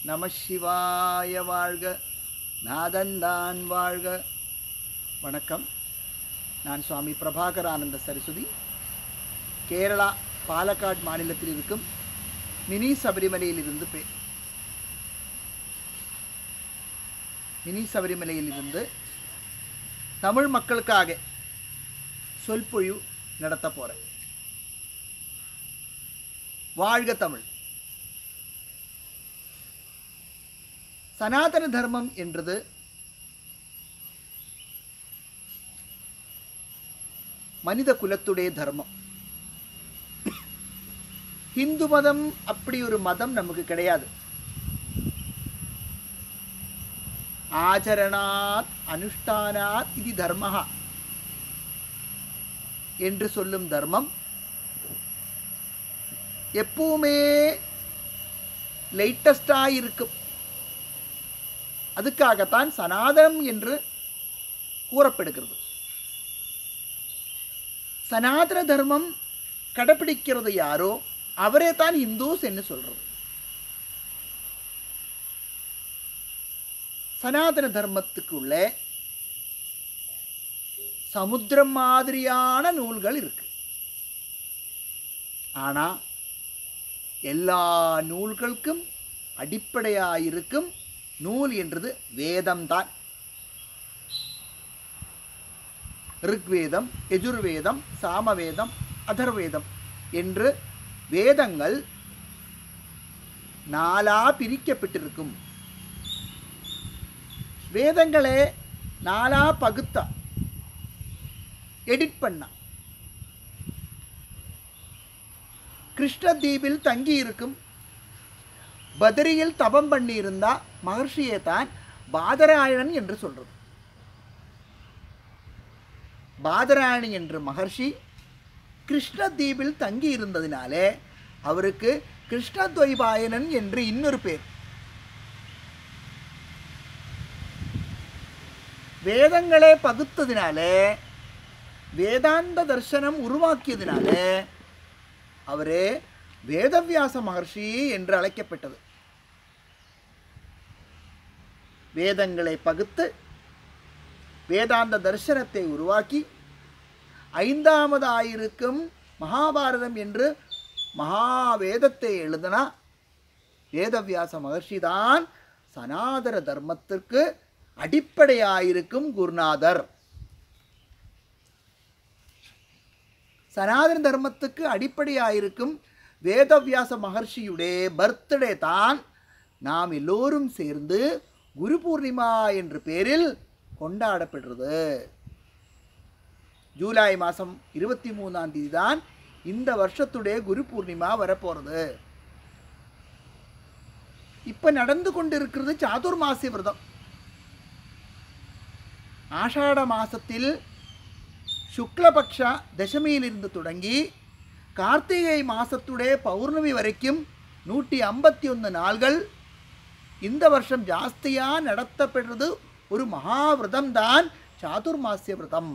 நம சிவாய வாழ்க நாதந்தான் வாழ்க வணக்கம் நான் சுவாமி பிரபாகரானந்த சரஸ்வதி கேரளா பாலக்காடு மாநிலத்தில் இருக்கும் மினி சபரிமலையில் இருந்து பே மினி சபரிமலையில் இருந்து தமிழ் மக்களுக்காக சொற்பொழிவு நடத்த போகிறேன் வாழ்க தமிழ் சனாதன தர்மம் என்றது மனித குலத்துடைய தர்மம் ஹிந்து மதம் அப்படி ஒரு மதம் நமக்கு கிடையாது ஆச்சரணாத் அனுஷ்டானாத் இது தர்மஹா என்று சொல்லும் தர்மம் எப்பவுமே லேட்டஸ்டாக இருக்கும் அதுக்காகத்தான் சனாதனம் என்று கூறப்படுகிறது சனாதன தர்மம் கடைப்பிடிக்கிறது யாரோ அவரே தான் இந்துஸ் என்று சொல்றது சனாதன தர்மத்துக்குள்ள சமுத்திரம் மாதிரியான நூல்கள் இருக்கு ஆனா எல்லா நூல்களுக்கும் அடிப்படையாயிருக்கும் நூல் என்றது வேதம்தான் ரிக்வேதம் யஜுர்வேதம் சாமவேதம் அதர்வேதம் என்று வேதங்கள் நாலா பிரிக்கப்பட்டிருக்கும் வேதங்களே நாலா பகுத்தா எடிட் பண்ணா கிருஷ்ணதீபில் தங்கி இருக்கும் பதரியில் தபம் பண்ணியிருந்தா மகர்ஷியை தான் பாதராயணன் என்று சொல்றது பாதராயணி என்ற மகர்ஷி கிருஷ்ணதீபில் தங்கி இருந்ததினாலே அவருக்கு கிருஷ்ணத்வைபாயனன் என்று இன்னொரு பேர் வேதங்களே பகுத்ததினாலே வேதாந்த தர்சனம் உருவாக்கியதினாலே அவரே வேதவியாச மகர்ஷி என்று அழைக்கப்பட்டது வேதங்களை பகுத்து வேதாந்த தரிசனத்தை உருவாக்கி ஐந்தாவதாயிருக்கும் மகாபாரதம் என்று மகாவேதத்தை எழுதினா வேதவியாச மகர்ஷிதான் சனாதன தர்மத்திற்கு அடிப்படையாயிருக்கும் குருநாதர் சனாதன தர்மத்துக்கு அடிப்படையாயிருக்கும் வேதவியாச மகர்ஷியுடைய பர்த்டே தான் நாம் எல்லோரும் சேர்ந்து குரு பூர்ணிமா என்ற பேரில் கொண்டாடப்படுறது ஜூலை மாதம் இருபத்தி மூணாம் தேதி தான் இந்த வருஷத்துடைய குரு பூர்ணிமா வரப்போகிறது இப்போ நடந்து கொண்டிருக்கிறது சாதுர்மாசி விரதம் ஆஷாட மாசத்தில் சுக்லபக்ஷ தசமியிலிருந்து தொடங்கி கார்த்திகை மாசத்துடைய பௌர்ணமி வரைக்கும் நூற்றி ஐம்பத்தி ஒன்று நாள்கள் இந்த வருஷம் ஜாஸ்தியாக நடத்தப்படுறது ஒரு மகாவிரதம் தான் சாதுர்மாசிய விரதம்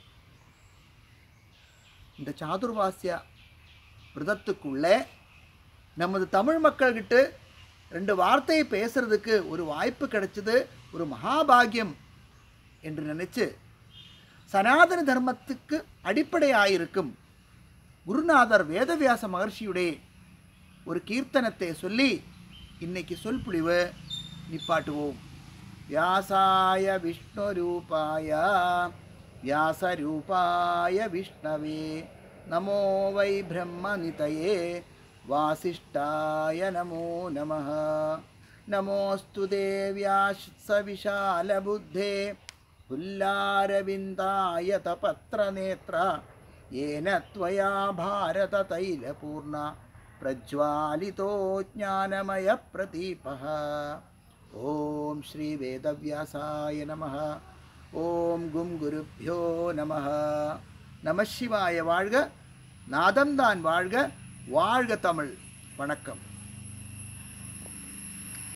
இந்த சாதுர்மாசிய விரதத்துக்குள்ளே நமது தமிழ் மக்கள்கிட்ட ரெண்டு வார்த்தையை பேசுறதுக்கு ஒரு வாய்ப்பு கிடைச்சது ஒரு மகாபாகியம் என்று நினைச்சு சனாதன தர்மத்துக்கு அடிப்படையாயிருக்கும் குருநாதர் வேதவியாச மகர்ஷியுடைய ஒரு கீர்த்தனத்தை சொல்லி இன்னைக்கு சொல்புழிவு நிப்பாட்டுவோம் வியாசாய விஷ்ணுரூபாய வியாசரூபாய விஷ்ணவே நமோ வை பிரம்மநிதயே வாசிஷ்டாய நமோ நமः नमोऽस्तु देव्यासविशालबुद्धे पुल्लारविन्दायतपत्रनेत्र येन त्वया भारततैलपूर्णा प्रज्वालितो ज्ञानमयप्रदीपः ॐ श्रीवेदव्यासाय नमः ॐ गुं गुरुभ्यो நமः நம சிவாய வாழ்க நாதம்தான் வாழ்க வாழ்க தமிழ் வணக்கம்